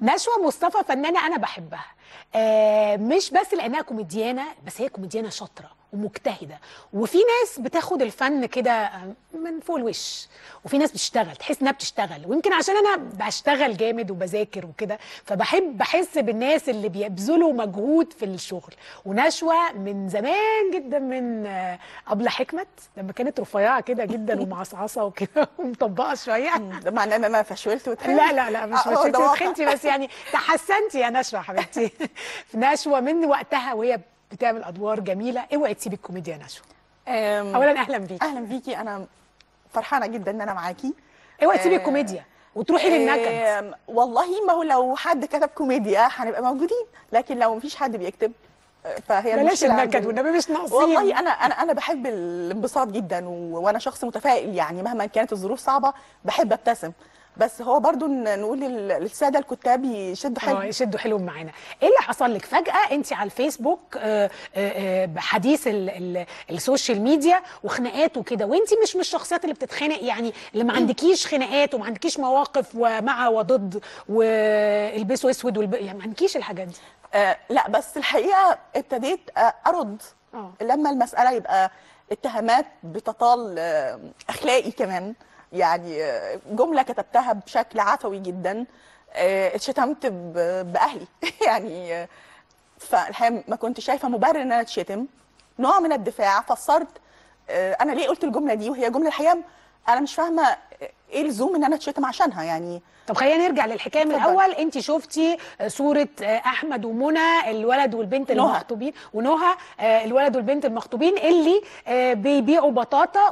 نشوى مصطفى فنانه انا بحبها آه مش بس لانها كوميديانه بس هي كوميديانه شاطره ومجتهده وفي ناس بتاخد الفن كده آه، من فوق الوش وفي ناس بتشتغل تحس انها بتشتغل ويمكن عشان انا بشتغل جامد وبذاكر وكده فبحب بحس بالناس اللي بيبذلوا مجهود في الشغل ونشوى من زمان جدا من آه، ابله حكمت لما كانت رفيعه كده جدا ومعصعصه وكده ومطبقه شويه ده معناه ان انا فشولت وتخنت لا لا لا مش آه، مش هو انت ده واقع. تخنتي بس يعني تحسنتي يا نشوى حبيبتي نشوى من وقتها وهي بتعمل ادوار جميله اوعي تسيبي الكوميديا يا نشوى أم، اولا اهلا بيكي اهلا بيكي انا فرحانه جدا ان انا معاكي اوعي تسيبي آه، الكوميديا وتروحي للنكد أم، والله ما هو لو حد كتب كوميديا هنبقى موجودين لكن لو مفيش حد بيكتب آه، فهي بلاش المشكلة عند النكد ال- والنبي مش ناقصين والله انا انا انا بحب الانبساط جدا و... وانا شخص متفائل يعني مهما كانت الظروف صعبه بحب ابتسم بس هو برضو ن- نقول لل- للساده الكتاب يشدوا اه حلو يشدوا حلو معانا ايه اللي حصل لك فجاه انت على الفيسبوك آه، آه، آه، بحديث ال- ال- السوشيال ميديا وخناقات وكده وانت مش من الشخصيات اللي بتتخانق يعني اللي ما عندكيش خناقات وما عندكيش مواقف ومع وضد والبسوا اسود والب... يعني ما عندكيش الحاجات دي آه لا بس الحقيقه ابتديت آه ارد اه لما المساله يبقى اتهامات بتطال آه، اخلاقي كمان يعني آه، جمله كتبتها بشكل عفوي جدا آه، اتشتمت ب- باهلي يعني آه، فالحقيقه ما كنت شايفه مبرر ان انا اتشتم نوع من الدفاع فسرت آه، انا ليه قلت الجمله دي وهي جمله الحقيقه انا مش فاهمه ايه اللزوم ان انا اتشتم عشانها يعني طب خلينا نرجع للحكايه من اتفضل. الاول انت شفتي صوره احمد ومنى الولد والبنت نهى. المخطوبين ونهى آه، الولد والبنت المخطوبين اللي آه، بيبيعوا بطاطا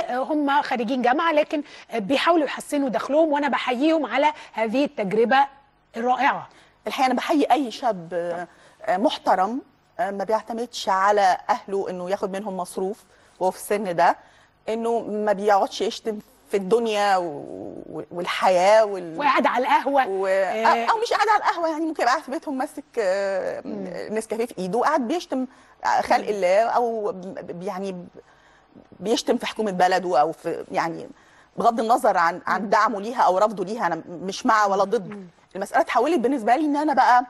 وهم خارجين جامعه لكن آه، بيحاولوا يحسنوا دخلهم وانا بحييهم على هذه التجربه الرائعه الحقيقه انا بحيي اي شاب آه، آه، محترم آه، ما بيعتمدش على اهله انه ياخد منهم مصروف وهو في السن ده انه ما بيقعدش يشتم في الدنيا و- والحياه وال... وقاعد على القهوه و... آه، او مش قاعد على القهوه يعني ممكن يبقى قاعد في بيتهم ماسك آه، نسكافيه في ايده وقاعد بيشتم خلق الله او ب- يعني ب- بيشتم في حكومه بلده او في يعني بغض النظر عن عن دعمه ليها او رفضه ليها انا مش مع ولا ضد المساله اتحولت بالنسبه لي ان انا بقى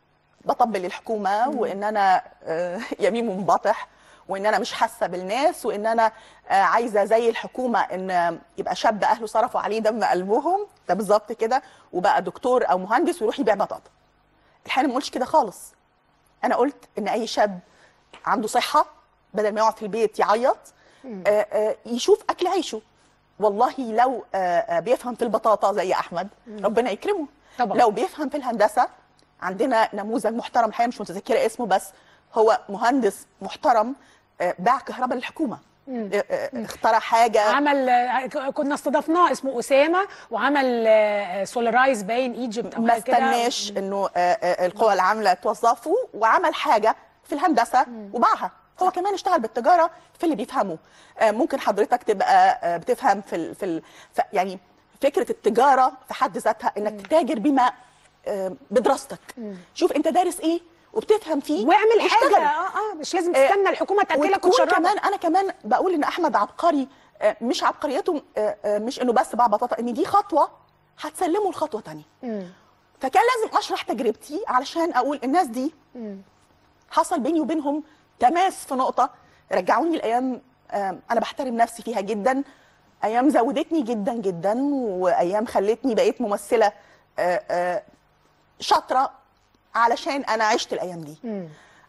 بطبل الحكومه وان انا آه، يمين منبطح وان انا مش حاسه بالناس وان انا آه، عايزه زي الحكومه ان يبقى شاب اهله صرفوا عليه دم قلبهم ده بالظبط كده وبقى دكتور او مهندس ويروح يبيع بطاطا الحقيقه ما قلتش كده خالص انا قلت ان اي شاب عنده صحه بدل ما يقعد في البيت يعيط آه، آه، يشوف اكل عيشه والله لو آه، آه، بيفهم في البطاطا زي احمد ربنا يكرمه طبعا. لو بيفهم في الهندسه عندنا نموذج محترم الحقيقه مش متذكره اسمه بس هو مهندس محترم آه، باع كهرباء للحكومه آه، آه، اخترع حاجه عمل آه، كنا استضفناه اسمه اسامه وعمل آه، سولارايز باين ايجيبت او ما حاجة كده. استناش انه آه، آه، القوى العامله توظفه وعمل حاجه في الهندسه وباعها هو كمان اشتغل بالتجاره في اللي بيفهمه آه، ممكن حضرتك تبقى آه، بتفهم في ال في, ال ف يعني فكره التجاره في حد ذاتها انك تتاجر بما آه، بدراستك شوف انت دارس ايه وبتفهم فيه واعمل واشتغل. حاجه اه اه مش لازم آه، تستنى الحكومه تاكلك وتكون وتشربك كمان انا كمان بقول ان احمد عبقري آه، مش عبقريته آه، آه، مش انه بس باع بطاطا ان دي خطوه هتسلمه لخطوه تانية مم. فكان لازم اشرح تجربتي علشان اقول الناس دي حصل بيني وبينهم تماس في نقطه رجعوني لايام آم، انا بحترم نفسي فيها جدا ايام زودتني جدا جدا وايام خلتني بقيت ممثله آه، آه، شاطره علشان انا عشت الايام دي مم.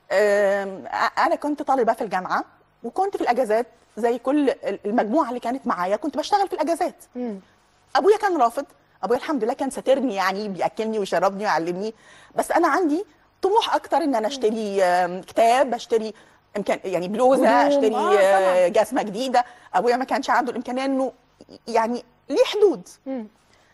آم، انا كنت طالبه في الجامعه وكنت في الاجازات زي كل المجموعه اللي كانت معايا كنت بشتغل في الاجازات مم. ابويا كان رافض ابويا الحمد لله كان ساترني يعني بياكلني ويشربني ويعلمني بس انا عندي طموح اكتر ان انا اشتري آم، كتاب اشتري امكان يعني بلوزه هدوم، اشتري آه، آه، طبعاً. جزمه جديده ابويا ما كانش عنده الامكانيه انه يعني ليه حدود مم.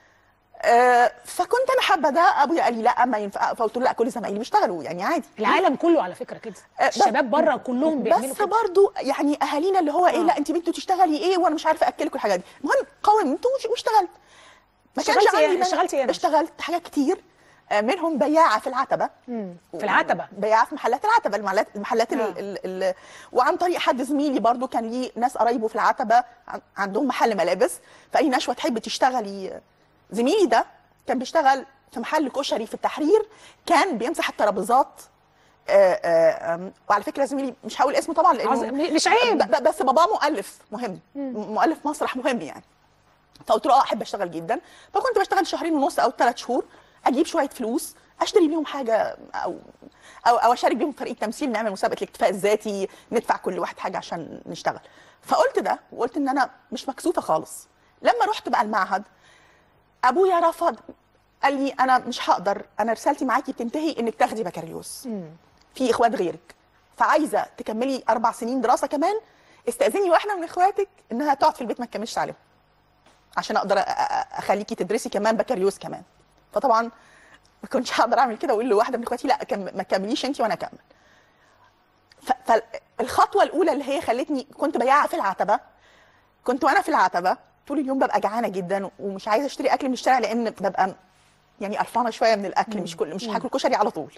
آه، فكنت انا حابه ده ابويا قال لي لا ما ينفع فقلت له لا كل زمايلي بيشتغلوا يعني عادي العالم كله على فكره كده آه، الشباب بره كلهم بيعملوا بس كده برضو يعني اهالينا اللي هو ايه آه. لا انت بنت تشتغلي ايه وانا مش عارفه اكلك والحاجات دي المهم قاومت وش- واشتغلت ما كانش اشتغلتي إيه؟ عندي مانع. اشتغلتي إيه يا نشا؟ اشتغلت حاجات كتير آه، منهم بياعه في العتبه مم. في العتبه بياعه في محلات العتبه المحلات المحلات آه. ال ال ال وعن طريق حد زميلي برضو كان ليه ناس قرايبه في العتبه عن- عندهم محل ملابس فاي نشوه تحب تشتغلي زميلي ده كان بيشتغل في محل كشري في التحرير كان بيمسح الترابيزات آه، آه، آم، وعلى فكره زميلي مش هقول اسمه طبعا عظ- لانه مش عيب ب- ب- بس باباه مؤلف مهم مؤلف مسرح مهم يعني فقلت له اه احب اشتغل جدا فكنت بشتغل شهرين ونص او ثلاث شهور اجيب شويه فلوس اشتري بيهم حاجه او او او اشارك بيهم فريق تمثيل نعمل مسابقه الاكتفاء الذاتي ندفع كل واحد حاجه عشان نشتغل فقلت ده وقلت ان انا مش مكسوفه خالص لما رحت بقى المعهد ابويا رفض قال لي انا مش هقدر انا رسالتي معاكي بتنتهي انك تاخدي بكالوريوس في اخوات غيرك فعايزه تكملي اربع سنين دراسه كمان استاذني واحده من اخواتك انها تقعد في البيت ما تكملش تعليم عشان اقدر أ- أ- اخليكي تدرسي كمان بكالوريوس كمان فطبعا ما كنتش هقدر اعمل كده واقول لواحده من اخواتي لا كم ما تكمليش انت وانا اكمل ف- فالخطوه الاولى اللي هي خلتني كنت بياعه في العتبه كنت وانا في العتبه طول اليوم ببقى جعانه جدا ومش عايزه اشتري اكل من الشارع لان ببقى يعني قرفانه شويه من الاكل مش كل مش هاكل كشري على طول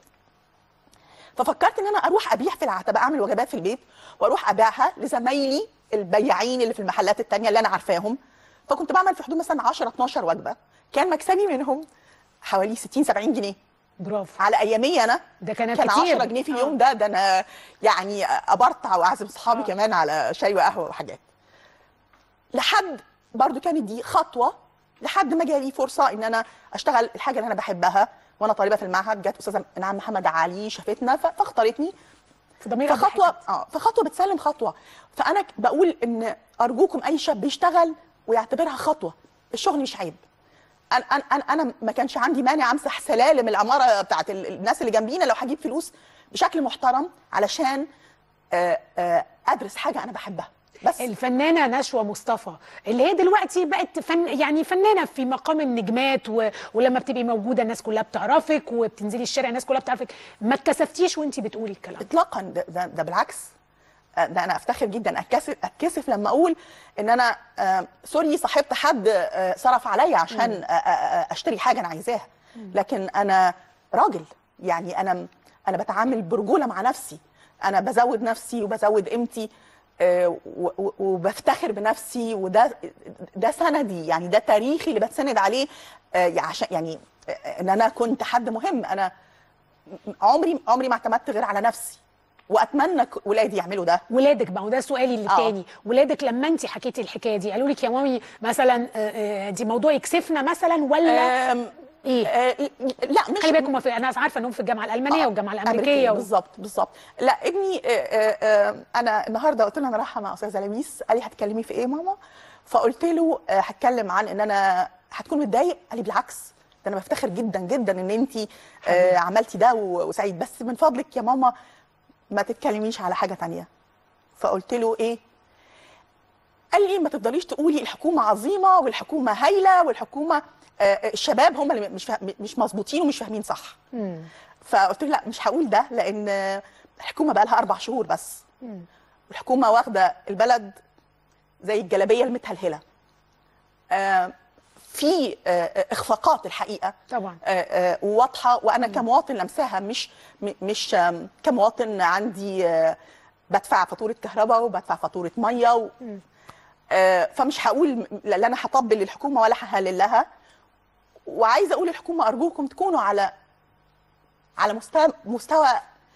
ففكرت ان انا اروح ابيع في العتبه اعمل وجبات في البيت واروح ابيعها لزمايلي البياعين اللي في المحلات التانية اللي انا عارفاهم فكنت بعمل في حدود مثلا 10 12 وجبه كان مكسبي منهم حوالي 60 70 جنيه برافو على ايامي انا ده كان كان كتير 10 جنيه في اليوم ده ده انا يعني ابرطع واعزم صحابي آه. كمان على شاي وقهوه وحاجات لحد برضو كانت دي خطوه لحد ما جالي فرصه ان انا اشتغل الحاجه اللي انا بحبها وانا طالبه في المعهد جت استاذه انعام محمد علي شافتنا ف- فاختارتني في ضمير فخطوه اه فخطوه بتسلم خطوه فانا ك- بقول ان ارجوكم اي شاب بيشتغل ويعتبرها خطوه الشغل مش عيب انا انا انا أنا ما كانش عندي مانع امسح سلالم العماره بتاعت ال- الناس اللي جنبينا لو هجيب فلوس بشكل محترم علشان آه، آه، ادرس حاجه انا بحبها بس الفنانه نشوى مصطفى اللي هي دلوقتي بقت فن يعني فنانه في مقام النجمات و... ولما بتبقي موجوده الناس كلها بتعرفك وبتنزلي الشارع الناس كلها بتعرفك ما اتكسفتيش وانت بتقولي الكلام ده. اطلاقا ده, ده, ده بالعكس آه، ده انا افتخر جدا اتكسف اتكسف لما اقول ان انا آه، سوري صاحبت حد آه، صرف عليا عشان آه، آه، آه، اشتري حاجه انا عايزاها لكن انا راجل يعني انا انا بتعامل برجوله مع نفسي انا بزود نفسي وبزود قيمتي آه، و- و- وبفتخر بنفسي وده ده سندي يعني ده تاريخي اللي بتسند عليه آه، عشان يعني آه، ان انا كنت حد مهم انا عمري عمري ما اعتمدت غير على نفسي واتمنى ك- ولادي يعملوا ده ولادك ما هو ده سؤالي اللي آه. تاني ولادك لما انت حكيتي الحكايه دي قالوا لك يا مامي مثلا آه، آه، دي موضوع يكسفنا مثلا ولا آم، ايه آه، لا مش خلي بالكم في انا عارفه انهم في الجامعه الالمانيه آه، والجامعه الامريكيه و... بالظبط بالظبط لا ابني آه، آه، آه، انا النهارده قلت له انا رايحه مع استاذه لميس قال لي هتكلمي في ايه يا ماما فقلت له آه، هتكلم عن ان انا هتكون متضايق قال لي بالعكس ده انا بفتخر جدا جدا ان انت عملتي ده و- وسعيد بس من فضلك يا ماما ما تتكلميش على حاجه تانية فقلت له ايه قال لي ما تفضليش تقولي الحكومه عظيمه والحكومه هايله والحكومه آه، آه، الشباب هم اللي مش فاهم مش مظبوطين ومش فاهمين صح مم. فقلت له لا مش هقول ده لان الحكومه بقى لها اربع شهور بس مم. والحكومه واخده البلد زي الجلابيه المتهلهله آه، في آه، اخفاقات الحقيقه طبعا آه، آه، واضحه وانا كمواطن لمساها مش م- مش آم، كمواطن عندي آه، بدفع فاتوره كهرباء وبدفع فاتوره ميه و... مم. آه، فمش هقول م- لا انا هطبل للحكومه ولا ههلل لها وعايزه اقول للحكومه ارجوكم تكونوا على على مستوى مستوى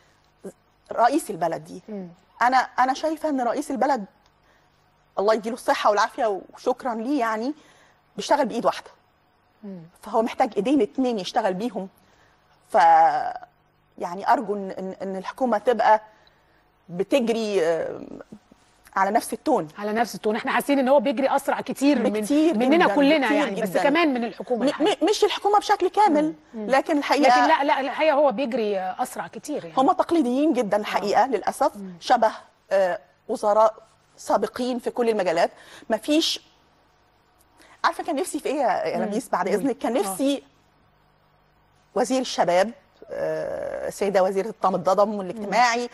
رئيس البلد دي مم. انا انا شايفه ان رئيس البلد الله يديله الصحه والعافيه وشكرا ليه يعني بيشتغل بايد واحده مم. فهو محتاج ايدين اتنين يشتغل بيهم ف يعني ارجو ان ان إن الحكومه تبقى بتجري آه، على نفس التون على نفس التون احنا حاسين ان هو بيجري اسرع كتير من بكتير مننا جداً، كلنا بكتير يعني بس جداً. كمان من الحكومه م- الحقيقة. م- مش الحكومه بشكل كامل لكن الحقيقه لكن لا لا الحقيقه هو بيجري اسرع كتير يعني هم تقليديين جدا الحقيقه للاسف شبه آه، وزراء سابقين في كل المجالات مفيش عارفه كان نفسي في ايه يا يا مم. لميس بعد قولي. اذنك كان نفسي وزير الشباب آه، السيده وزيره التضامن الاجتماعي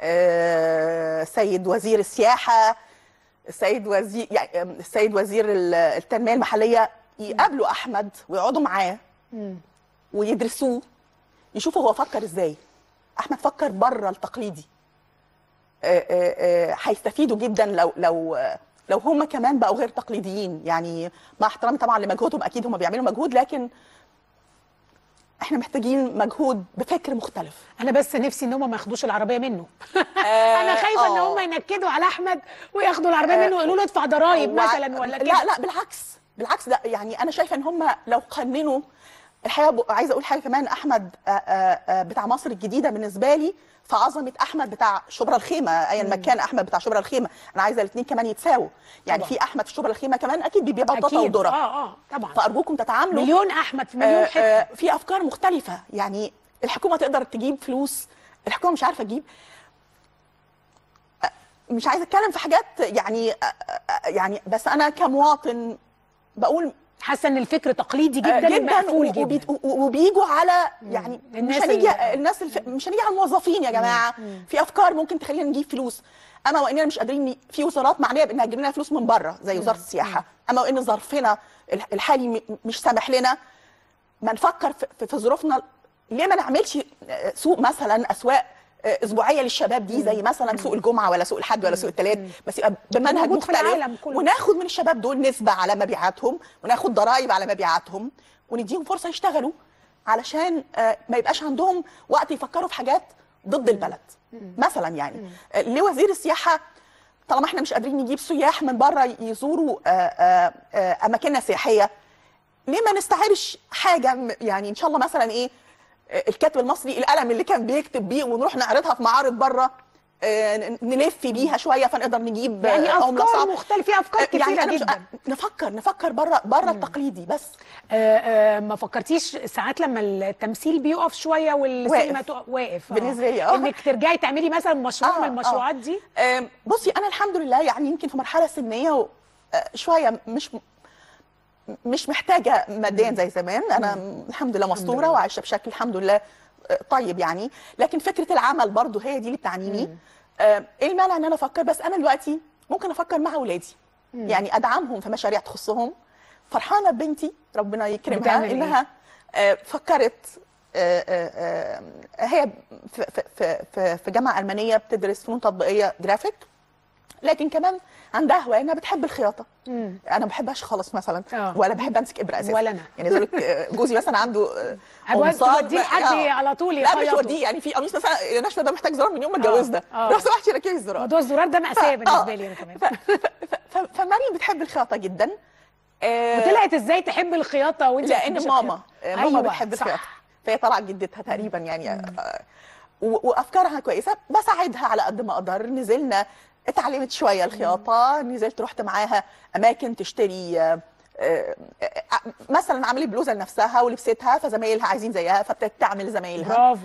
آه، سيد وزير السياحه السيد وزير يعني آم، السيد وزير ال- التنميه المحليه يقابلوا احمد ويقعدوا معاه مم. ويدرسوه يشوفوا هو فكر ازاي احمد فكر بره التقليدي آه، آه، آه، هيستفيدوا جدا لو لو آه، لو هم كمان بقوا غير تقليديين يعني مع احترامي طبعا لمجهودهم اكيد هم بيعملوا مجهود لكن احنا محتاجين مجهود بفكر مختلف انا بس نفسي ان هم ما ياخدوش العربيه منه انا خايفه ان آه. هم ينكدوا على احمد وياخدوا العربيه منه ويقولوا له ادفع ضرايب وع- مثلا ولا كده لا لا بالعكس بالعكس ده يعني انا شايفه ان هم لو قننوا الحقيقه ب- عايزه اقول حاجه كمان احمد آه، آه، آه، بتاع مصر الجديده بالنسبه لي في عظمه احمد بتاع شبرا الخيمه ايا ما كان احمد بتاع شبرا الخيمه انا عايزه الاثنين كمان يتساووا يعني طبعا. في احمد في شبرا الخيمه كمان اكيد بيبيع بطاطا اكيد وذره اه اه طبعا فارجوكم تتعاملوا مليون احمد في مليون آه، حته آه، في افكار مختلفه يعني الحكومه تقدر تجيب فلوس الحكومه مش عارفه تجيب آه، مش عايزه اتكلم في حاجات يعني آه، آه، يعني بس انا كمواطن بقول حاسه ان الفكر تقليدي آه، جدا ومقفول و- جدا وبيت- و- وبيجوا على يعني الناس مش هنيجي اللي- الناس الف... مش هنيجي على الموظفين يا جماعه في افكار ممكن تخلينا نجيب فلوس اما واننا مش قادرين ن- في وزارات معنيه بانها تجيب لنا فلوس من بره زي وزاره السياحه اما وان ظرفنا ال- الحالي م- مش سامح لنا ما نفكر في- في, في ظروفنا ليه ما نعملش آه، سوق مثلا اسواق آه، اسبوعيه للشباب دي زي مثلا سوق الجمعه ولا سوق الحد ولا سوق الثلاث بس يبقى بمنهج موجود في مختلف العالم كله. وناخد من الشباب دول نسبه على مبيعاتهم وناخد ضرائب على مبيعاتهم ونديهم فرصه يشتغلوا علشان آه، ما يبقاش عندهم وقت يفكروا في حاجات ضد البلد مثلا يعني آه، ليه وزير السياحه طالما احنا مش قادرين نجيب سياح من بره يزوروا آه، آه، آه، اماكننا السياحيه ليه ما نستعيرش حاجه م- يعني ان شاء الله مثلا ايه آه، الكاتب المصري القلم اللي كان بيكتب بيه ونروح نعرضها في معارض بره آه، ن- نلف بيها شويه فنقدر نجيب آه، يعني عمله افكار صعبه مختلفه في افكار آه، كتيره يعني أنا مش- جدا آه، نفكر نفكر بره بره التقليدي بس آه، آه، ما فكرتيش ساعات لما التمثيل بيقف شويه والسينما واقف. تقف واقف آه. بالنسبة لي، آه. انك ترجعي تعملي مثلا مشروع آه، من آه. المشروعات دي آم، بصي انا الحمد لله يعني يمكن في مرحله سنيه و- آه، شويه مش مش محتاجه ماديا زي زمان انا الحمد لله مستوره لله. وعايشه بشكل الحمد لله آه، طيب يعني لكن فكره العمل برضو هي دي اللي بتعنيني آه، ايه المانع ان انا افكر بس انا دلوقتي ممكن افكر مع اولادي يعني ادعمهم في مشاريع تخصهم فرحانه ببنتي ربنا يكرمها بتعمل إيه؟ انها آه، فكرت آه، آه، آه، هي في- في- في في في جامعه المانيه بتدرس فنون تطبيقيه جرافيك لكن كمان عندها هوايه انها بتحب الخياطه مم. انا ما بحبهاش خالص مثلا آه. ولا بحب امسك ابره اساسا ولا أنا. يعني زي جوزي مثلا عنده آه، هتود- قمصان توديه لحد آه. على طول لا مش يخيطه. توديه يعني في قميص مثلا نشفه ده محتاج زرار من يوم ما آه. اتجوزنا آه. لو سمحتي ركبي الزرار موضوع الزرار ده مأساة آه. بالنسبه لي انا كمان ف- ف- ف- فمريم بتحب الخياطه جدا آه، وطلعت ازاي تحب الخياطه وانت لان ماما آه، ماما أيوة، بتحب صح. الخياطه فهي طلعت جدتها تقريبا يعني آه، و- وافكارها كويسه بساعدها على قد ما اقدر نزلنا اتعلمت شويه الخياطه نزلت رحت معاها اماكن تشتري آه، آه، آه، مثلا عملت بلوزه لنفسها ولبستها فزمايلها عايزين زيها فابتدت تعمل لزمايلها برافو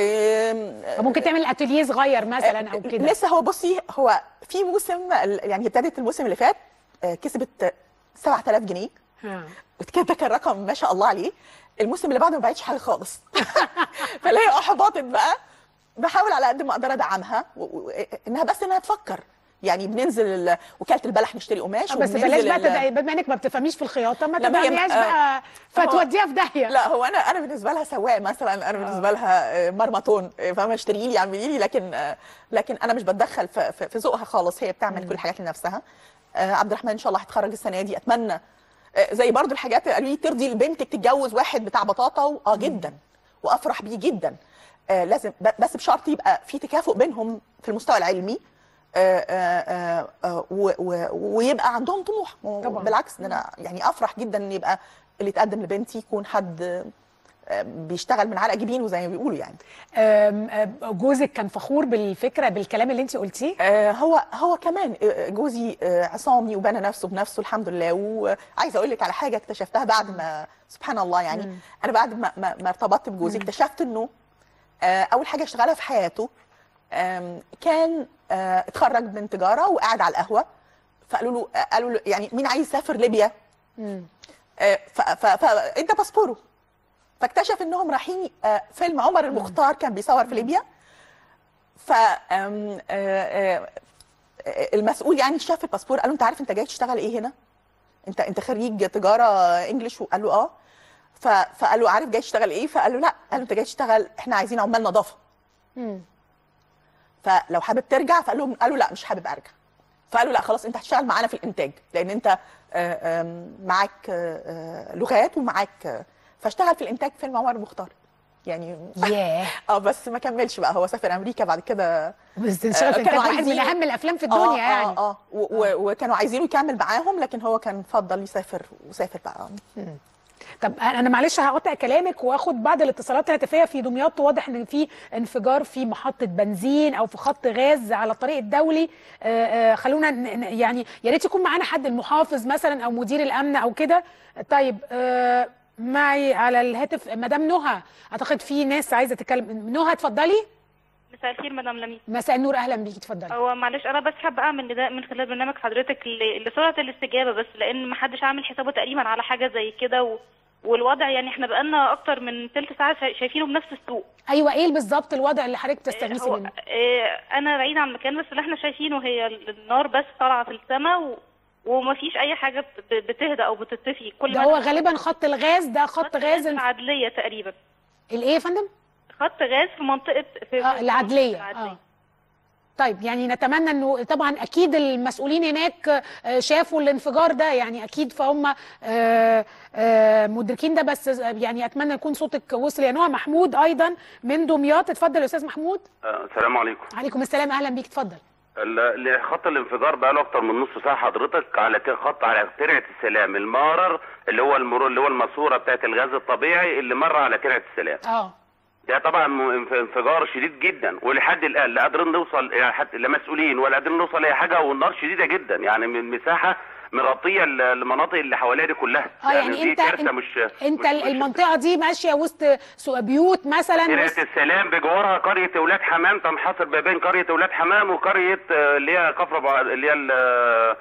آم، فممكن تعمل اتيليه صغير مثلا او كده لسه هو بصي هو في موسم ال- يعني ابتدت الموسم اللي فات آه، كسبت 7000 جنيه ها. وكان ده كان رقم ما شاء الله عليه الموسم اللي بعده ما بعتش حاجه خالص فاللي هي احبطت بقى بحاول على قد ما اقدر ادعمها و... و... انها بس انها تفكر يعني بننزل ال... وكاله البلح نشتري قماش آه، بس وبننزل بلاش بقى ال- تدعي بما انك ما بتفهميش في الخياطه ما لا، ما هي- تدعميهاش آه، بقى هو- فتوديها في داهيه لا هو انا انا بالنسبه لها سواق مثلا انا بالنسبه لها آه، مرمطون آه، فاهمه اشتري لي اعملي لي لكن آه، لكن انا مش بتدخل في, في, في ذوقها خالص هي بتعمل كل الحاجات لنفسها آه، عبد الرحمن ان شاء الله هيتخرج السنه دي اتمنى آه، زي برضو الحاجات اللي قالوا لي ترضي لبنتك تتجوز واحد بتاع بطاطا و- اه جدا وافرح بيه جدا آه، لازم ب- بس بشرط يبقى في تكافؤ بينهم في المستوى العلمي آه، آه، آه، و- و- ويبقى عندهم طموح طبعاً. بالعكس ده انا يعني افرح جدا ان يبقى اللي يتقدم لبنتي يكون حد آه، بيشتغل من على جبينه زي ما بيقولوا يعني آم، آم، جوزك كان فخور بالفكره بالكلام اللي انت قلتيه آه، هو هو كمان آه، جوزي آه، عصامي وبنى نفسه بنفسه الحمد لله وعايزه اقول لك على حاجه اكتشفتها بعد ما سبحان الله يعني انا بعد ما ما, ما ارتبطت بجوزي اكتشفت انه آه، اول حاجه اشتغلها في حياته آم، كان آه، اتخرج من تجاره وقاعد على القهوه فقالوا له آه، قالوا له يعني مين عايز يسافر ليبيا مم. آه، ف- ف- فادى باسبوره فاكتشف انهم رايحين آه، فيلم عمر المختار كان بيصور في ليبيا ف آم، آه، آه، آه، المسؤول يعني شاف الباسبور قال له انت عارف انت جاي تشتغل ايه هنا؟ انت انت خريج تجاره انجلش وقال له اه ف- فقال له عارف جاي تشتغل ايه؟ فقال له لا قال له انت جاي تشتغل احنا عايزين عمال نظافه مم. فلو حابب ترجع فقال لهم قالوا لا مش حابب ارجع فقالوا لا خلاص انت هتشتغل معانا في الانتاج لان انت آه، آم، معاك آه، آه، لغات ومعاك آه، فاشتغل في الانتاج فيلم عمر المختار يعني ياه اه بس ما كملش بقى هو سافر امريكا بعد كده بس آه، شغف كانوا انتاج واحد من عايزين- اهم الافلام في الدنيا اه يعني اه اه و- و- وكانوا عايزينه يكمل معاهم لكن هو كان فضل يسافر وسافر بقى طب انا معلش هقطع كلامك واخد بعض الاتصالات الهاتفيه في دمياط واضح ان في انفجار في محطه بنزين او في خط غاز على الطريق الدولي آه، آه، خلونا ن- ن- يعني يا ريت يكون معانا حد المحافظ مثلا او مدير الامن او كده طيب آه، معي على الهاتف مدام نهى اعتقد في ناس عايزه تتكلم نهى اتفضلي مساء الخير مدام لميس مساء النور اهلا بيكي اتفضلي هو معلش انا بس حابه اعمل نداء من خلال برنامج حضرتك ل- لسرعه الاستجابه بس لان ما حدش عامل حسابه تقريبا على حاجه زي كده و... والوضع يعني احنا بقالنا اكتر من ثلث ساعه شا- شايفينه بنفس السوق ايوه ايه بالظبط الوضع اللي حضرتك تستغيثي هو منه آه، انا بعيد عن المكان بس اللي احنا شايفينه هي النار بس طالعه في السماء و... ومفيش اي حاجه بت- بتهدى او بتطفي كل ده ما هو إحنا- غالبا خط الغاز ده خط غاز العدليه تقريبا الايه يا فندم خط غاز في منطقه في آه في العدليه العدلية. اه طيب يعني نتمنى انه طبعا اكيد المسؤولين هناك آه، شافوا الانفجار ده يعني اكيد فهم آه، آه، مدركين ده بس يعني اتمنى يكون صوتك وصل يا نوع محمود ايضا من دمياط اتفضل يا استاذ محمود آه، السلام عليكم عليكم السلام اهلا بيك اتفضل ال- ال- خط الانفجار بقى له اكتر من نص ساعه حضرتك على ت- خط على ترعه السلام المارر اللي هو المرور اللي هو الماسوره بتاعت الغاز الطبيعي اللي مر على ترعه السلام اه ده طبعا م- انف- انفجار شديد جدا ولحد الان لا قادرين نوصل يعني حتى لا مسؤولين ولا قادرين نوصل لاي حاجه والنار شديده جدا يعني من مساحه مغطيه ال- المناطق اللي حواليها دي كلها اه يعني دي انت كارثه انت, مش انت مش- مش- المنطقه دي ماشيه وسط سوق بيوت مثلا ترعه وسط السلام بجوارها قريه اولاد حمام تنحصر ما بين قريه اولاد حمام وقريه آه، اللي هي كفر بع- اللي هي ال- آه،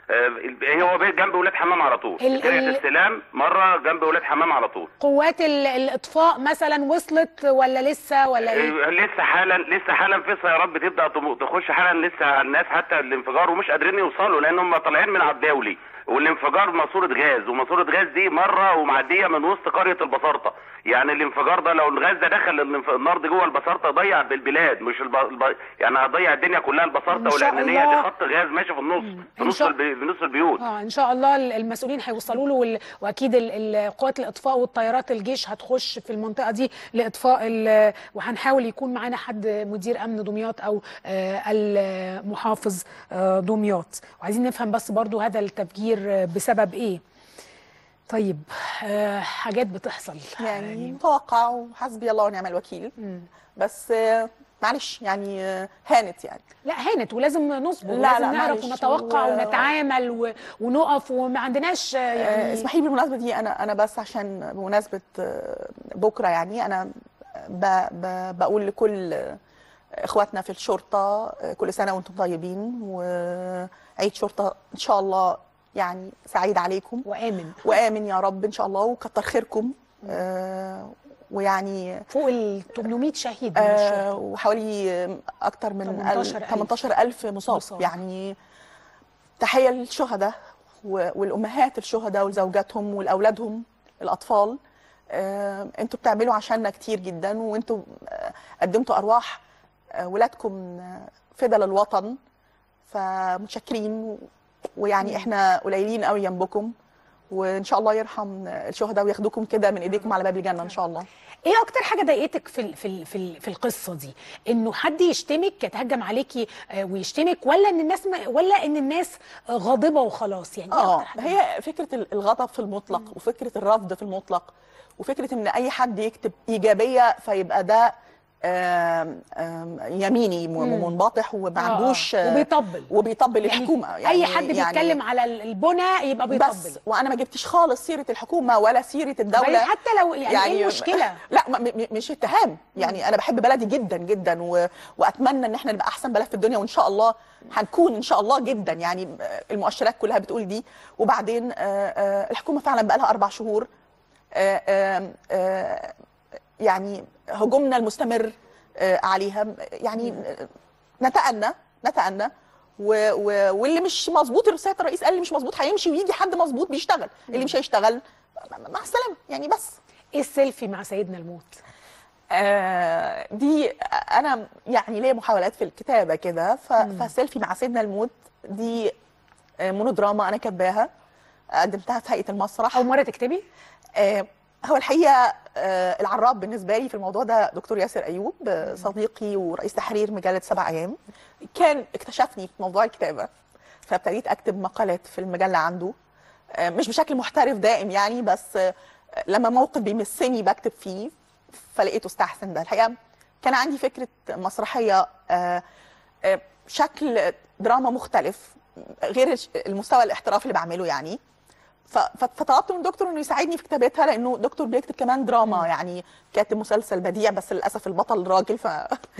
آه، هو بيت جنب ولاد حمام على طول ال- ترعه ال- السلام مره جنب ولاد حمام على طول قوات ال- الاطفاء مثلا وصلت ولا لسه ولا ايه آه، لسه حالا لسه حالا في سيارات بتبدا تم- تخش حالا لسه الناس حتى الانفجار ومش قادرين يوصلوا لان هم طالعين من على الدولي والانفجار ماسوره غاز وماسوره غاز دي مره ومعديه من وسط قريه البسارطه يعني الانفجار ده لو الغاز ده دخل الانف- النار دي جوه البسارطه ضيع بالبلاد مش الب... الب... يعني هتضيع الدنيا كلها إن البسارطه شاء والانانيه الله. دي خط غاز ماشي في النص في إن نص شاء- البي... في نص البيوت اه ان شاء الله ال- المسؤولين هيوصلوا له وال- واكيد ال- ال- قوات الاطفاء والطيارات الجيش هتخش في المنطقه دي لاطفاء ال- وهنحاول يكون معانا حد مدير امن دمياط او آه، المحافظ آه، دمياط وعايزين نفهم بس برضو هذا التفجير آه، بسبب ايه طيب آه، حاجات بتحصل يعني متوقع وحسبي الله ونعم الوكيل بس آه، معلش يعني آه، هانت يعني لا هانت ولازم نصبر لا، ولازم لا، نعرف معلش. ونتوقع و- ونتعامل و- ونقف وما عندناش آه، آه، يعني اسمحي لي بالمناسبه دي انا انا بس عشان بمناسبه آه، بكره يعني انا ب ب بقول لكل آه، اخواتنا في الشرطه آه، كل سنه وانتم طيبين وعيد شرطه ان شاء الله يعني سعيد عليكم وامن وامن يا رب ان شاء الله وكتر خيركم آه، ويعني فوق ال 800 شهيد من الشرطه آه، وحوالي آه، اكتر من 18,000 18000 مصاب مصاب. يعني تحيه للشهداء و- والامهات الشهداء ولزوجاتهم ولاولادهم الاطفال آه، انتوا بتعملوا عشاننا كتير جدا وانتوا آه، قدمتوا ارواح آه، ولادكم آه، فدا للوطن فمتشكرين و- ويعني احنا قليلين قوي جنبكم وان شاء الله يرحم الشهداء وياخدوكم كده من ايديكم على باب الجنه ان شاء الله ايه اكتر حاجه ضايقتك في ال- في ال- في ال- في القصه دي انه حد يشتمك يتهجم عليكي آه، ويشتمك ولا ان الناس ما ولا ان الناس آه، غاضبه وخلاص يعني ايه اه اكتر حاجه هي فكره الغضب في المطلق وفكره الرفض في المطلق وفكره ان اي حد يكتب ايجابيه فيبقى ده آم، آم، يميني م- منبطح وما آه، آه. عندوش آه، وبيطبل. وبيطبل يعني الحكومه اي حد بيتكلم على ال- البنى يبقى بيطبل بس وانا ما جبتش خالص سيره الحكومه ولا سيره الدوله بعدين حتى لو يعني, ايه المشكله لا م- م- مش اتهام يعني انا بحب بلدي جدا جدا و... واتمنى ان احنا نبقى احسن بلد في الدنيا وان شاء الله هنكون ان شاء الله جدا يعني المؤشرات كلها بتقول دي وبعدين آه، آه، الحكومه فعلا بقى لها اربع شهور آه، آه، آه، يعني هجومنا المستمر آه، عليها يعني آه، نتأنى نتأنى و... و... واللي مش مظبوط السيد الرئيس قال اللي مش مظبوط هيمشي ويجي حد مظبوط بيشتغل اللي مش هيشتغل مع السلامه يعني بس ايه السيلفي مع سيدنا الموت آه، دي انا يعني ليا محاولات في الكتابه كده ف- فسيلفي مع سيدنا الموت دي آه، مونودراما انا كاتباها قدمتها في هيئه المسرح اول مره تكتبي آه، هو الحقيقه آه، العراب بالنسبه لي في الموضوع ده دكتور ياسر ايوب آه، صديقي ورئيس تحرير مجله سبع ايام كان اكتشفني في موضوع الكتابه فابتديت اكتب مقالات في المجله عنده آه، مش بشكل محترف دائم يعني بس آه، لما موقف بيمسني بكتب فيه فلقيته استحسن ده الحقيقه كان عندي فكره مسرحيه آه، آه، شكل دراما مختلف غير الش- المستوى الاحترافي اللي بعمله يعني ف- ف- فطلبت من دكتور انه يساعدني في كتابتها لانه دكتور بيكتب كمان دراما يعني كاتب مسلسل بديع بس للاسف البطل راجل ف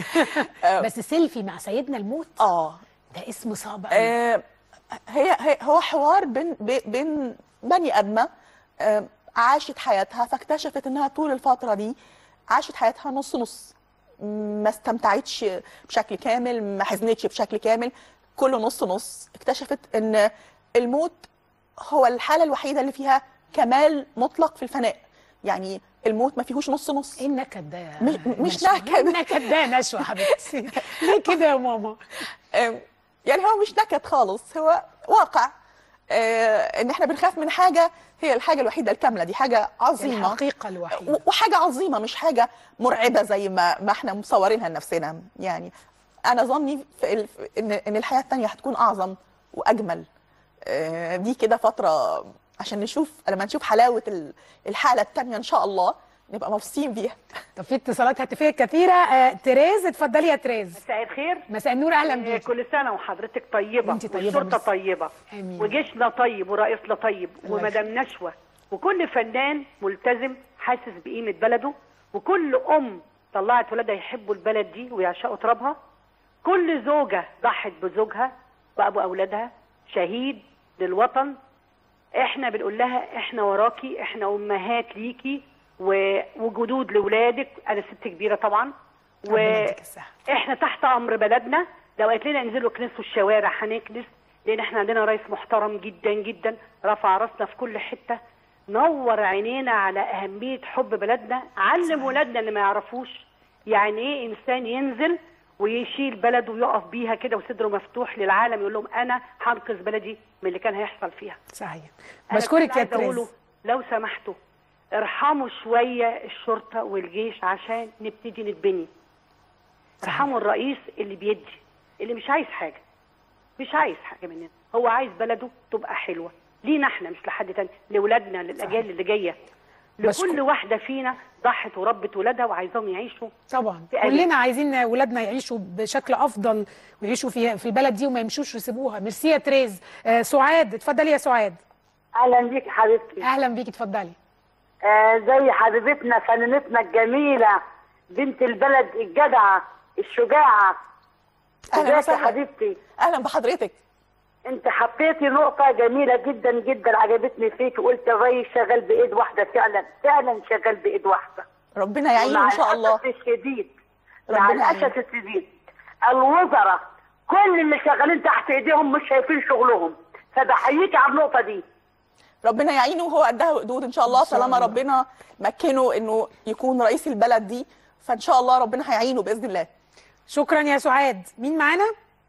بس سيلفي مع سيدنا الموت اه ده اسم صعب قوي آه، هي هي هو حوار بين بي- بين بني ادمه آه، عاشت حياتها فاكتشفت انها طول الفتره دي عاشت حياتها نص نص ما استمتعتش بشكل كامل ما حزنتش بشكل كامل كله نص نص اكتشفت ان الموت هو الحاله الوحيده اللي فيها كمال مطلق في الفناء يعني الموت ما فيهوش نص نص ايه النكد ده يا مش- مش نشوى؟ نكد. إيه النكد ده يا نشوى حبيبتي ليه كده يا ماما آم، يعني هو مش نكد خالص هو واقع آه، ان احنا بنخاف من حاجه هي الحاجه الوحيده الكامله دي حاجه عظيمه الحقيقه الوحيده و- وحاجه عظيمه مش حاجه مرعبه زي ما ما احنا مصورينها لنفسنا يعني انا ظني في ال- في ان ان الحياه الثانيه هتكون اعظم واجمل آه، دي كده فتره عشان نشوف لما نشوف حلاوه ال- الحاله الثانيه ان شاء الله نبقى مبسوطين بيها طب في اتصالات هاتفيه كثيره آه تريز اتفضلي يا تريز مساء الخير مساء النور اهلا آه، بيكي كل سنه وحضرتك طيبه وانتي طيبة والشرطه ميرسي. طيبه آمين. وجيشنا طيب ورئيسنا طيب الله ومدام نشوى وكل فنان ملتزم حاسس بقيمه بلده وكل ام طلعت ولادها يحبوا البلد دي ويعشقوا ترابها كل زوجه ضحت بزوجها وابو اولادها شهيد للوطن احنا بنقول لها احنا وراكي احنا امهات ليكي و- وجدود لاولادك انا ست كبيره طبعا ربنا يديك الصحة. احنا تحت امر بلدنا لو قالت لنا انزلوا كنسوا الشوارع هنكنس لان احنا عندنا رئيس محترم جدا جدا رفع راسنا في كل حته نور عينينا على اهميه حب بلدنا علم ولادنا اللي ما يعرفوش يعني ايه انسان ينزل ويشيل بلده ويقف بيها كده وصدره مفتوح للعالم يقول لهم انا هنقذ بلدي من اللي كان هيحصل فيها صحيح أنا بشكرك كنت يا عايزة أقوله تريز لو سمحتوا ارحموا شوية الشرطة والجيش عشان نبتدي نتبني ارحموا الرئيس اللي بيدي اللي مش عايز حاجة مش عايز حاجة مننا هو عايز بلده تبقى حلوة لينا احنا مش لحد تاني لولادنا للأجيال اللي جاية بشكر- لكل واحدة فينا ضحت وربت ولادها وعايزاهم يعيشوا طبعا في أمان. كلنا عايزين ولادنا يعيشوا بشكل افضل ويعيشوا في في البلد دي وما يمشوش ويسيبوها ميرسي يا تريز آه سعاد اتفضلي يا سعاد اهلا بيك حبيبتي اهلا بيكي اتفضلي آه زي حبيبتنا فنانتنا الجميله بنت البلد الجدعه الشجاعه أهلا ازيك يا وسهلا. حبيبتي اهلا بحضرتك انت حطيتي نقطه جميله جدا جدا عجبتني فيك وقلت الرئيس شغال بايد واحده فعلا فعلا شغال بايد واحده ربنا يعينه ومع ان شاء الله الاسف الشديد مع ربنا يعينه. الاسف الشديد الوزراء كل اللي شغالين تحت ايديهم مش شايفين شغلهم فبحييك على النقطه دي ربنا يعينه وهو قدها وقدود ان شاء الله إن شاء طالما الله. ربنا مكنه انه يكون رئيس البلد دي فان شاء الله ربنا هيعينه باذن الله شكرا يا سعاد مين معانا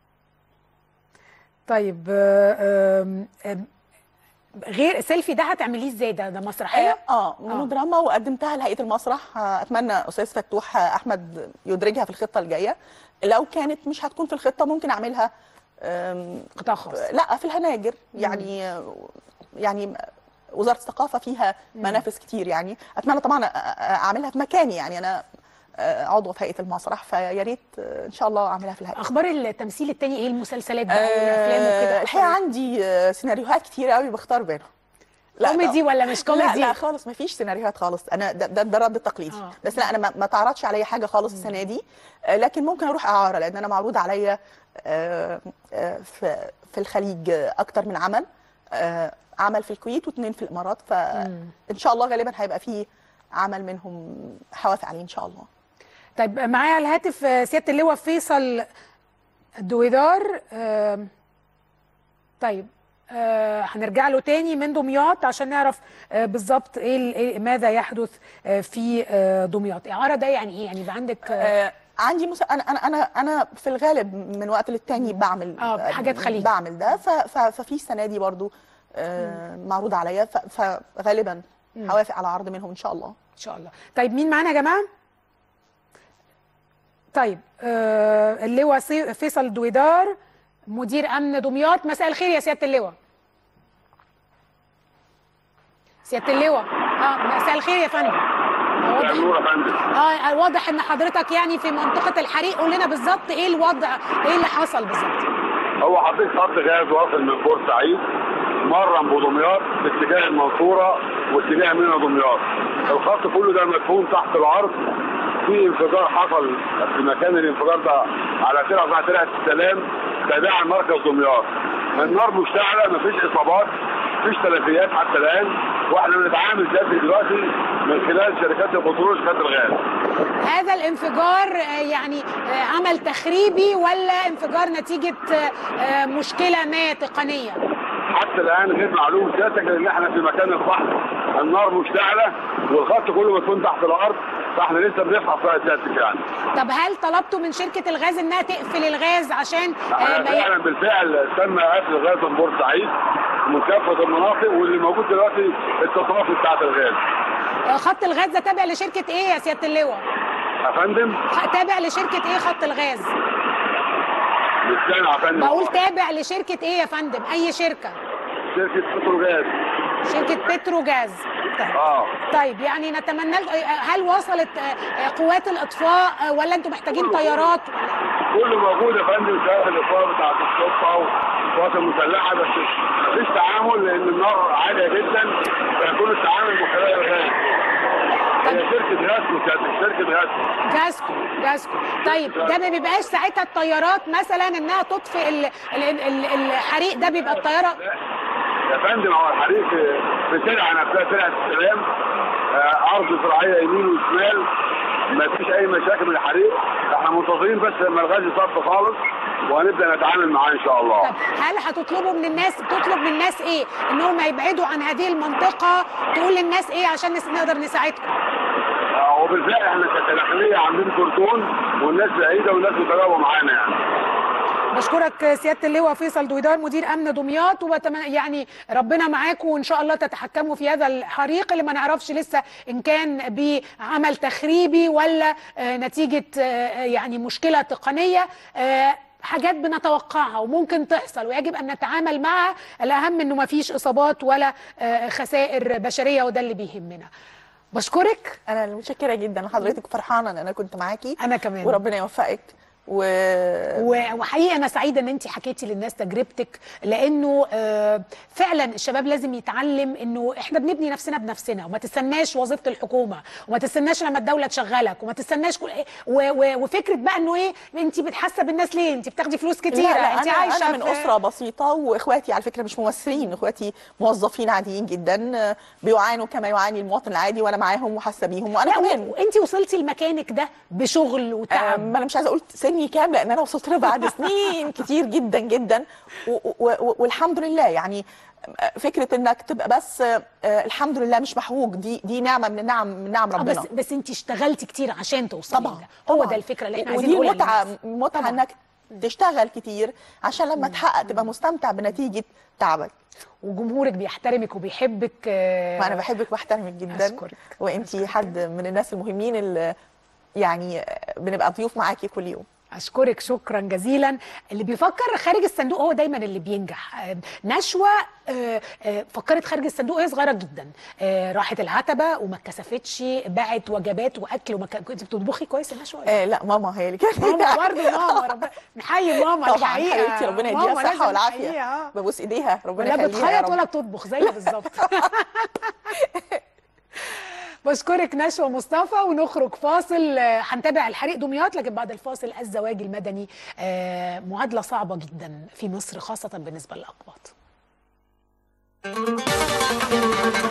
طيب آه، آم، آم، غير سيلفي ده هتعمليه ازاي ده ده مسرحيه اه مونودراما وقدمتها لهيئه المسرح آه، اتمنى استاذ فتوح آه، احمد يدرجها في الخطه الجايه لو كانت مش هتكون في الخطه ممكن اعملها آم، قطاع خاص لا في الهناجر يعني يعني وزاره الثقافه فيها منافس كتير يعني اتمنى طبعا أ- أ- اعملها في مكاني يعني انا آه، عضوه في هيئه المسرح فيا ريت آه، ان شاء الله اعملها في الهيئه اخبار التمثيل التاني ايه المسلسلات بقى والافلام آه، وكده الحقيقه أخبار عندي آه، سيناريوهات كتير قوي بختار بينهم لا، كوميدي لا. ولا مش لا كوميدي لا خالص ما فيش سيناريوهات خالص انا ده ده, ده الرد التقليدي آه. بس لا انا ما, ما تعرضش عليا حاجه خالص السنه دي آه، لكن ممكن اروح اعاره لان انا معروض عليا آه، آه، في في الخليج آه، اكتر من عمل آه، عمل في الكويت واثنين في الامارات فان شاء الله غالبا هيبقى فيه عمل منهم حوافي عليه ان شاء الله طيب معايا على الهاتف آه، سياده اللواء فيصل الدويدار آم، طيب آه، هنرجع له تاني من دمياط عشان نعرف آه، بالظبط ايه ال- إيه- ماذا يحدث آه، في آه، دمياط اعاره ده يعني ايه يعني يبقى عندك آه، آه، عندي مس... انا انا انا انا في الغالب من وقت للتاني بعمل آه، حاجات خليج. بعمل ده ف... ف... ففي السنه دي برضو آه، معروض عليا ف... فغالبا هوافق على عرض منهم ان شاء الله ان شاء الله طيب مين معانا يا جماعه طيب آه اللواء سي- فيصل دويدار مدير امن دمياط مساء الخير يا سياده اللواء سياده اللواء اه مساء الخير يا فندم آه، واضح نور يا فندم اه واضح ان حضرتك يعني في منطقه الحريق قول لنا بالظبط ايه الوضع ايه اللي حصل بالظبط هو حاطين خط غاز واصل من بورسعيد مرة من دمياط باتجاه المنصورة واتجاه منى دمياط الخط كله ده مدفون تحت الارض في انفجار حصل في مكان الانفجار ده على ترعه اسمها ترعه السلام تابعه لمركز دمياط النار مشتعله مفيش اصابات مفيش تلفيات حتى الان واحنا بنتعامل دلوقتي دلوقتي من خلال شركات البترول وشركات الغاز هذا الانفجار آه، يعني آه، عمل تخريبي ولا انفجار نتيجه آه، آه، مشكله ما تقنيه حتى الان غير معلوم سيادتك لان احنا في مكان الفحص النار مشتعله والخط كله مدفون تحت الارض فاحنا لسه بنفحص بقى سيادتك يعني طب هل طلبتوا من شركه الغاز انها تقفل الغاز عشان آه، احنا ما ي- فعلا بالفعل تم قفل غاز من بورسعيد من كافه المناطق واللي موجود دلوقتي التصرف بتاعت الغاز آه، خط الغاز ده تابع لشركه ايه يا سياده اللواء يا فندم خ- تابع لشركه ايه خط الغاز مش سامع يا فندم بقول تابع لشركه ايه يا فندم اي شركه شركه بتروجاز شركه بتروجاز طيب. اه طيب يعني نتمنى لكم- هل وصلت آه، آه، قوات الاطفاء آه، ولا انتم محتاجين كله- طيارات كله موجود يا فندم سواء الاطفاء بتاعت الشرطه او القوات المسلحه بس مفيش تعامل لان النار عاليه جدا فيكون التعامل من خلال الغاز هي شركه غاز مش شركه غاز جاسكو جاسكو طيب ده ما بيبقاش ساعتها الطيارات مثلا انها تطفئ ال- ال- ال- الحريق ده بيبقى الطياره يا فندم هو الحريق في في ترعه نفسها ترعه السلام آه، ارض زراعيه يمين وشمال ما فيش اي مشاكل من الحريق احنا منتظرين بس لما الغاز يصب خالص وهنبدا نتعامل معاه ان شاء الله طب هل هتطلبوا من الناس تطلب من الناس ايه انهم يبعدوا عن هذه المنطقه تقول للناس ايه عشان نس- نقدر نساعدكم آه، وبالفعل احنا كداخليه عاملين كرتون والناس بعيده والناس متجاوبه معانا يعني بشكرك سياده اللواء فيصل دويدار مدير امن دمياط وبتمنى يعني ربنا معاكم وان شاء الله تتحكموا في هذا الحريق اللي ما نعرفش لسه ان كان بعمل تخريبي ولا آه، نتيجه آه، يعني مشكله تقنيه آه، حاجات بنتوقعها وممكن تحصل ويجب ان نتعامل معها الاهم انه ما فيش اصابات ولا آه، خسائر بشريه وده اللي بيهمنا بشكرك انا متشكره جدا لحضرتك فرحانه ان انا كنت معاكي انا كمان وربنا يوفقك و و- وحقيقه انا سعيده ان انت حكيتي للناس تجربتك لانه آه، فعلا الشباب لازم يتعلم انه احنا بنبني نفسنا بنفسنا وما تستناش وظيفه الحكومه وما تستناش لما الدوله تشغلك وما تستناش كل و- و- وفكره بقى انه ايه انت بتحسب الناس ليه انت بتاخدي فلوس كتيره لا لا انت أنا, عايشه أنا من في- أسرة بسيطة وإخواتي على فكرة مش ممثلين إخواتي موظفين عاديين جدا آه، بيعانوا كما يعاني المواطن العادي وأنا معاهم وحاسة بيهم وأنا لا كمان وانت وصلتي لمكانك ده بشغل آه، وتعب ما انا مش عايزه اقول سني كام لان انا وصلت له بعد سنين كتير جدا جدا و و و والحمد لله يعني آه، فكره انك تبقى بس آه، الحمد لله مش محوج دي دي نعمه من نعم من نعم آه، ربنا بس بس انت اشتغلتي كتير عشان توصلي طبعا لده هو طبعاً. ده الفكره اللي احنا عايزين ودي نقولها متعه للناس. متعه طبعاً. انك تشتغل كتير عشان لما تحقق تبقى مستمتع بنتيجه تعبك وجمهورك بيحترمك وبيحبك آه، وانا بحبك واحترمك جدا أشكرك. وانتي حد من الناس المهمين اللي يعني بنبقى ضيوف معاكي كل يوم اشكرك شكرا جزيلا اللي بيفكر خارج الصندوق هو دايما اللي بينجح آه، نشوى آه، آه، فكرت خارج الصندوق وهي صغيره جدا آه، راحت العتبه وما اتكسفتش باعت وجبات واكل وما كان- كنت بتطبخي كويس يا نشوى آه لا ماما هي اللي كانت ماما برضه ماما ربنا نحيي ماما طبعا الحقيقه حبيبتي ربنا ماما يديها لازم الصحه والعافيه نحييها. ببوس ايديها ربنا ولا يخليها يا بتخيط رب ولا بتطبخ زي بالظبط بشكرك نشوى مصطفى ونخرج فاصل آه، هنتابع الحريق دمياط لكن بعد الفاصل الزواج المدني آه، معادله صعبه جدا في مصر خاصه بالنسبه للاقباط